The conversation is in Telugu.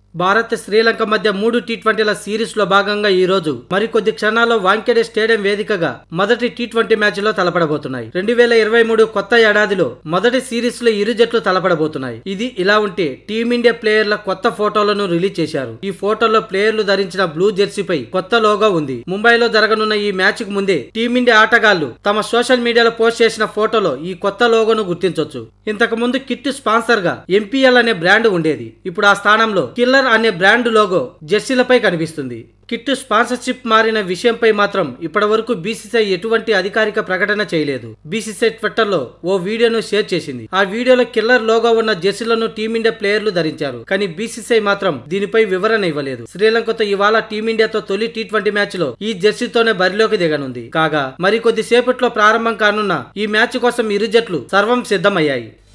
భారత్ శ్రీలంక మధ్య మూడు టీ ట్వంటీల సిరీస్ లో భాగంగా ఈ రోజు మరికొద్ది క్షణాల్లో వాంకెడే స్టేడియం వేదికగా మొదటి టీ ట్వంటీ మ్యాచ్ లో తలపడబోతున్నాయి రెండు వేల ఇరవై మూడు కొత్త ఏడాదిలో మొదటి సిరీస్ లో ఇరు జట్లు తలపడబోతున్నాయి ఇది ఇలా ఉంటే టీమిండియా ప్లేయర్ల కొత్త ఫోటోలను రిలీజ్ చేశారు ఈ ఫోటోలో ప్లేయర్లు ధరించిన బ్లూ జెర్సీపై కొత్త లోగో ఉంది ముంబైలో జరగనున్న ఈ మ్యాచ్ కు ముందే టీమిండియా ఆటగాళ్లు తమ సోషల్ మీడియాలో పోస్ట్ చేసిన ఫోటోలో ఈ కొత్త లోగోను గుర్తించొచ్చు ఇంతకు ముందు కిట్ స్పాన్సర్ గా ఎంపీఎల్ అనే బ్రాండ్ ఉండేది ఇప్పుడు ఆ స్థానంలో కిల్లర్ అనే బ్రాండ్ లోగో జెర్సీలపై కనిపిస్తుంది కిట్ స్పాన్సర్షిప్ మారిన విషయంపై మాత్రం ఇప్పటివరకు బీసీసీఐ ఎటువంటి అధికారిక ప్రకటన చేయలేదు బీసీసీఐ ట్విట్టర్ లో ఓ వీడియోను షేర్ చేసింది ఆ వీడియోలో కిల్లర్ లోగో ఉన్న జెర్సీలను టీమిండియా ప్లేయర్లు ధరించారు కానీ బీసీసీఐ మాత్రం దీనిపై వివరణ ఇవ్వలేదు శ్రీలంకతో ఇవాళ టీమిండియాతో తొలి టీ ట్వంటీ మ్యాచ్ లో ఈ జెర్సీతోనే బరిలోకి దిగనుంది కాగా మరికొద్ది సేపట్లో ప్రారంభం కానున్న ఈ మ్యాచ్ కోసం ఇరు జట్లు సర్వం సిద్ధమయ్యాయి